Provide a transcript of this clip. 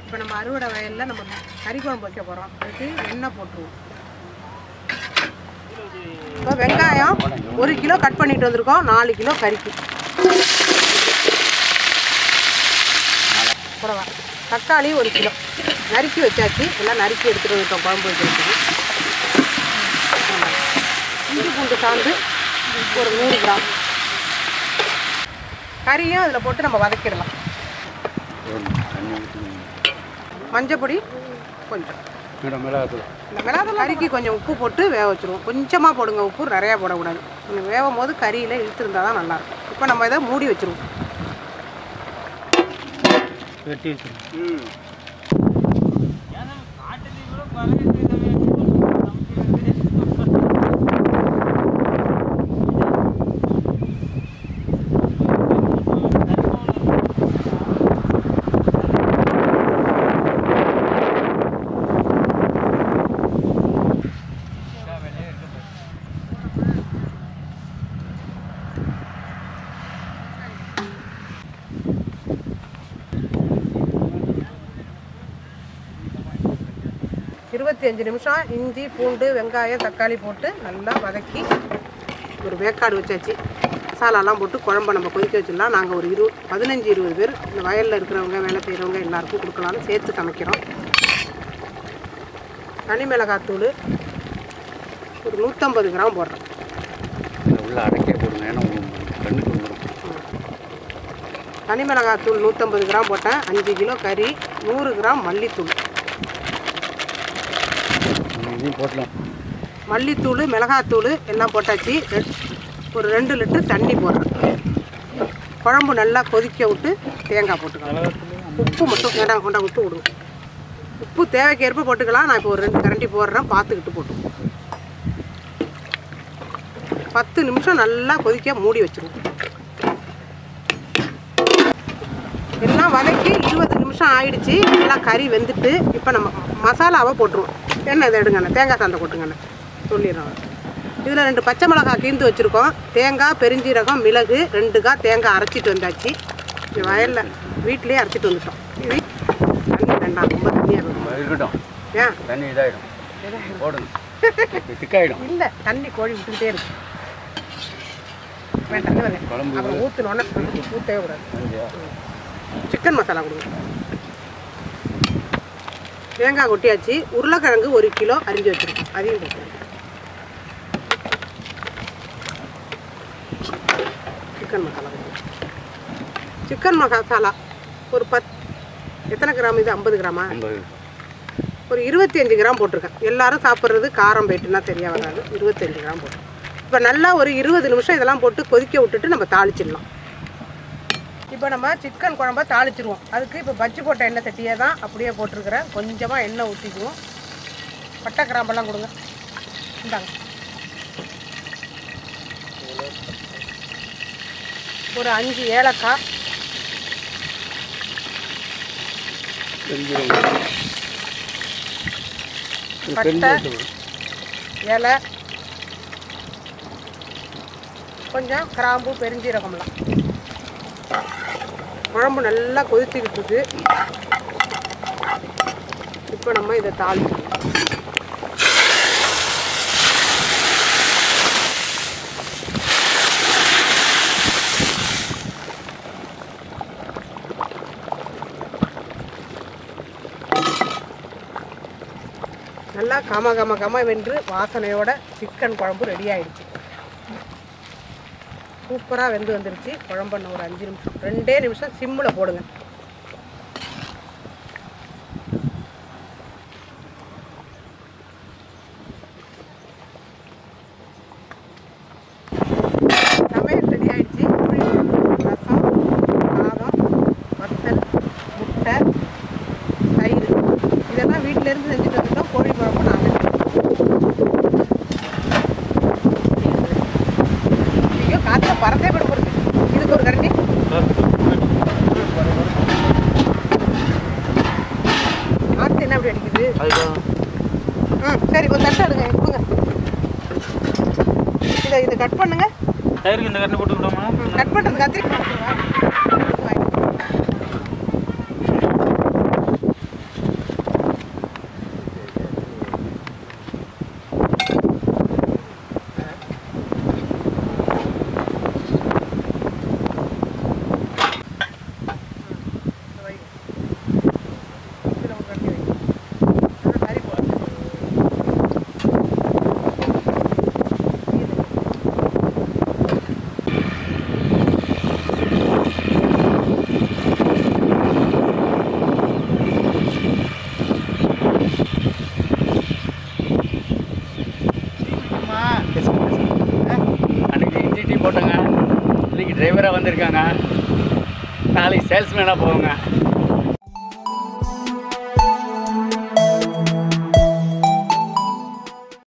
இப்போ நம்ம அறுவடை வயலில் நம்ம கறி குழம்பு வைக்க போகிறோம் அதுக்கு எண்ணெய் போட்டுருவோம் இப்போ வெங்காயம் ஒரு கிலோ கட் பண்ணிட்டு வந்திருக்கோம் நாலு கிலோ கறிக்கு புடவா தக்காளி ஒரு கிலோ நறுக்கி வச்சாச்சு எல்லாம் நறுக்கி எடுத்துகிட்டு வந்துட்டோம் குழம்பு வைக்கிறதுக்கு ஆமாம். இஞ்சி பூண்டு சாந்து ஒரு நூறு கிராம் கறியும் அதில் போட்டு நம்ம வதக்கிடலாம் தண்ணி ஊற்றணும் மஞ்சப்பொடி கொஞ்சம் மேடம் மிளகாத்தூள் இந்த மிளகாத்தூள் கறிக்கு கொஞ்சம் உப்பு போட்டு வேக வச்சுருவோம் கொஞ்சமாக போடுங்க உப்பு நிறையா போடக்கூடாது கொஞ்சம் வேகும் போது கறியில் இழுத்துருந்தா தான் நல்லாயிருக்கும் இப்போ நம்ம இதை மூடி வச்சுருவோம் வெட்டி வச்சுருங்க இருபத்தி அஞ்சு நிமிஷம் இஞ்சி பூண்டு வெங்காயம் தக்காளி போட்டு நல்லா வதக்கி ஒரு வேக்காடு வச்சாச்சு மசாலாலாம் போட்டு குழம்ப நம்ம கொதிக்க வச்சிடலாம் நாங்கள் ஒரு இரு பதினஞ்சு இருபது பேர் இந்த வயலில் இருக்கிறவங்க வேலை செய்கிறவங்க எல்லாருக்கும் கொடுக்கலாம்னு சேர்த்து சமைக்கிறோம் தனி மிளகாத்தூள் ஒரு நூற்றம்பது கிராம் போடுறோம் இதை உள்ள அடைக்க போடுங்க ஏன்னா உங்களுக்கு கண்ணுக்கு வந்துடும் தனி மிளகாத்தூள் நூற்றம்பது கிராம் போட்டேன் அஞ்சு கிலோ கறி நூறு கிராம் மல்லித்தூள் இதையும் போட்டலாம் மல்லித்தூள் மிளகாத்தூள் எல்லாம் போட்டாச்சு ரெ- ஒரு ரெண்டு லிட்டர் தண்ணி போடுறேன் குழம்பு நல்லா கொதிக்க விட்டு தேங்காய் போட்டுக்கலாம் உப்பு மட்டும் வேண்டாம் கொண்டா உப்பு விடுங்க உப்பு தேவைக்கேற்ப போட்டுக்கலாம் நான் இப்போ ஒரு ரெண்டு கரண்டி போடுறேன் பார்த்துக்கிட்டு போட்டு பத்து நிமிஷம் நல்லா கொதிக்க மூடி வச்சிருவோம் எல்லாம் வதக்கி இருபது நிமிஷம் ஆயிடுச்சு எல்லாம் கறி வெந்துட்டு இப்போ நம்ம மசாலாவை போட்டுருவோம் எண்ணெய் இதை எடுங்கண்ணே தேங்காய் சாந்தை போட்டுங்கண்ணே சொல்லிடுறோம் இதில் ரெண்டு பச்சை மிளகாய் கீந்து வச்சுருக்கோம் தேங்காய் பெருஞ்சீரகம் மிளகு ரெண்டு கா தேங்காய் அரைச்சிட்டு வந்தாச்சு இது வயலில் வீட்டிலேயே அரைச்சிட்டு வந்துட்டோம் இது தண்ணி வேண்டாம் ரொம்ப தண்ணியாக இருக்கும் இருக்கட்டும் ஏன் தண்ணி இதாகிடும் போடுங்க திக்காயிடும் இல்லை தண்ணி கோழி விட்டுக்கிட்டே இருக்கு வேண்டாம் தண்ணி வேண்டாம் குழம்பு அப்புறம் ஊற்றினோன்னே ஊற்றவே கூடாது சரியா? சிக்கன் மசாலா கொடுங்க தேங்காய் கொட்டியாச்சு உருளைக்கிழங்கு ஒரு கிலோ அரிஞ்சு வச்சுருக்கோம் அதையும் போட்டு சிக்கன் மசாலா கொடுங்க சிக்கன் மசாலா ஒரு பத் எத்தனை கிராம் இது ஐம்பது கிராமா ஐம்பது ஒரு இருபத்தி அஞ்சு கிராம் போட்டிருக்கேன் எல்லாரும் சாப்பிட்றது காரம் போயிட்டுனா சரியாக வராது இருபத்தஞ்சு கிராம் போட்டு இப்போ நல்லா ஒரு இருபது நிமிஷம் இதெல்லாம் போட்டு கொதிக்க விட்டுட்டு நம்ம தாளிச்சிடலாம் இப்போ நம்ம சிக்கன் குழம்ப தாளிச்சிருவோம் அதுக்கு இப்போ பஜ்ஜி போட்ட எண்ணெய் சட்டியே தான் அப்படியே போட்டிருக்கிறேன் கொஞ்சமாக எண்ணெய் ஊற்றிக்குவோம் பட்டை கிராம்பெல்லாம் கொடுங்க இந்தாங்க ஒரு அஞ்சு ஏலக்காய் பெருஞ்சீரகம் பட்டை. பெருஞ்சீரகம் இலை கொஞ்சம் கிராம்பு பெருஞ்சீரகம்லாம் குழம்பு நல்லா கொதிச்சுக்கிட்டு இருக்கு இப்போ நம்ம இதை தாளிக்கணும் நல்லா கம கம கம வென்று வாசனையோட சிக்கன் குழம்பு ரெடி ஆயிடுச்சு சூப்பராக வெந்து வந்துருச்சு குழம்பு ஒரு அஞ்சு நிமிஷம் ரெண்டே நிமிஷம் சிம்மில் போடுங்க சமையல் ரெடி ஆயிடுச்சு ரசம் சாதம் வத்தல் முட்டை தயிர் இதெல்லாம் வீட்டில இருந்து செஞ்சுட்டு வந்துட்டோம் கோழி குழம்பு நாங்கள் ஐயோ காற்றுல பறந்தே போயிட போகிறது இதுக்கு ஒரு கரண்டி காற்று என்ன அப்படி அடிக்குது ம் சரி ஒரு தட்டு எடுங்க கொடுங்க இதை இதை கட் பண்ணுங்க டயருக்கு இந்த கரண்டி போட்டு விட்டோமா கட் பண்ணுறது கத்திரி டிரைவராக வந்திருக்காங்க நாளைக்கு சேல்ஸ்மேனாக போவாங்க